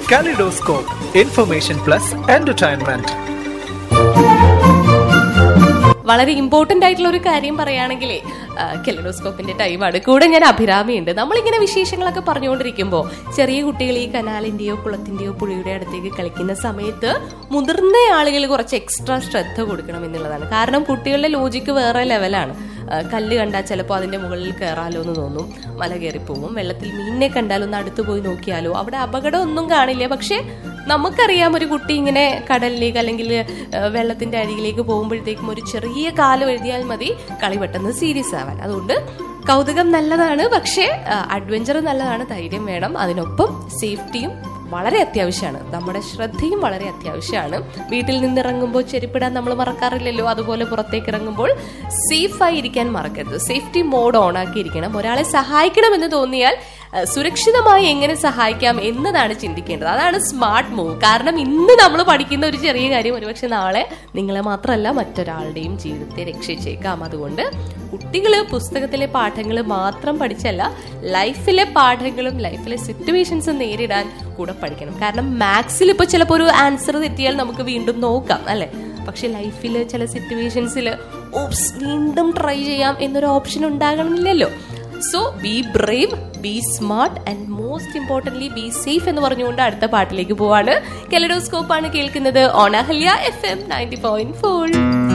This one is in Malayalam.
Kaleidoscope, information plus entertainment. വളരെ ഇമ്പോർട്ടന്റ് ആയിട്ടുള്ള ഒരു കാര്യം പറയുകയാണെങ്കിലേ കെലഡോസ്കോപ്പിന്റെ ടൈമാണ് കൂടെ ഞാൻ അഭിരാമിയുണ്ട് നമ്മളിങ്ങനെ വിശേഷങ്ങളൊക്കെ പറഞ്ഞുകൊണ്ടിരിക്കുമ്പോൾ ചെറിയ കുട്ടികൾ ഈ കനാലിന്റെയോ കുളത്തിന്റെയോ പുഴയുടെ അടുത്തേക്ക് കളിക്കുന്ന സമയത്ത് മുതിർന്ന ആളുകൾ കുറച്ച് എക്സ്ട്രാ ശ്രദ്ധ കൊടുക്കണം എന്നുള്ളതാണ് കാരണം കുട്ടികളുടെ ലോജിക്ക് വേറെ ലെവലാണ് ആ, കല്ല് കണ്ടാൽ ചിലപ്പോൾ അതിന്റെ മുകളിൽ കയറാലോ എന്ന് തോന്നും മല കയറിപ്പോവും വെള്ളത്തിൽ മീനിനെ കണ്ടാൽ ഒന്ന് അടുത്ത് പോയി നോക്കിയാലോ അവിടെ അപകടം ഒന്നും കാണില്ല പക്ഷെ നമുക്കറിയാം ഒരു കുട്ടി ഇങ്ങനെ കടലിലേക്ക് അല്ലെങ്കിൽ ആ, വെള്ളത്തിന്റെ അരികിലേക്ക് പോകുമ്പോഴത്തേക്കും ഒരു ചെറിയ കാലം എഴുതിയാൽ മതി കളി പെട്ടെന്ന് സീരിയസ് ആവാൻ അതുകൊണ്ട് കൗതുകം നല്ലതാണ് പക്ഷേ അഡ്വഞ്ചർ നല്ലതാണ് ധൈര്യം വേണം അതിനൊപ്പം സേഫ്റ്റിയും വളരെ അത്യാവശ്യമാണ് നമ്മുടെ ശ്രദ്ധയും വളരെ അത്യാവശ്യമാണ് വീട്ടിൽ നിന്നിറങ്ങുമ്പോൾ ചെരുപ്പിടാൻ നമ്മൾ മറക്കാറില്ലല്ലോ അതുപോലെ പുറത്തേക്ക് ഇറങ്ങുമ്പോൾ സേഫായി ഇരിക്കാൻ മറക്കരുത് സേഫ്റ്റി മോഡ് ഓൺ ആക്കിയിരിക്കണം ഒരാളെ സഹായിക്കണമെന്ന് തോന്നിയാൽ അഹ് സുരക്ഷിതമായി എങ്ങനെ സഹായിക്കാം എന്നതാണ് ചിന്തിക്കേണ്ടത് അതാണ് സ്മാർട്ട് മൂവ് കാരണം ഇന്ന് നമ്മൾ പഠിക്കുന്ന ഒരു ചെറിയ കാര്യം ഒരുപക്ഷെ നാളെ നിങ്ങളെ മാത്രമല്ല മറ്റൊരാളുടെയും ജീവിതത്തെ രക്ഷിച്ചേക്കാം അതുകൊണ്ട് കുട്ടികൾ പുസ്തകത്തിലെ പാഠങ്ങൾ മാത്രം പഠിച്ചല്ല ലൈഫിലെ പാഠങ്ങളും ലൈഫിലെ സിറ്റുവേഷൻസും നേരിടാൻ കൂടെ പഠിക്കണം കാരണം മാത്സിൽ ഇപ്പോൾ ചിലപ്പോൾ ഒരു ആൻസർ തെറ്റിയാൽ നമുക്ക് വീണ്ടും നോക്കാം അല്ലെ പക്ഷെ ലൈഫിൽ ചില സിറ്റുവേഷൻസിൽ ഓപ്സ് വീണ്ടും ട്രൈ ചെയ്യാം എന്നൊരു ഓപ്ഷൻ ഉണ്ടാകണമെന്നില്ലല്ലോ so be brave be smart and most importantly be safe എന്ന് പറഞ്ഞുകൊണ്ട് അടുത്ത പാട്ടിലേക്ക് പോവാണ് കെലഡോസ്കോപ്പ് ആണ് കേൾക്കുന്നത് ഓണഹല്യ F M ninety point four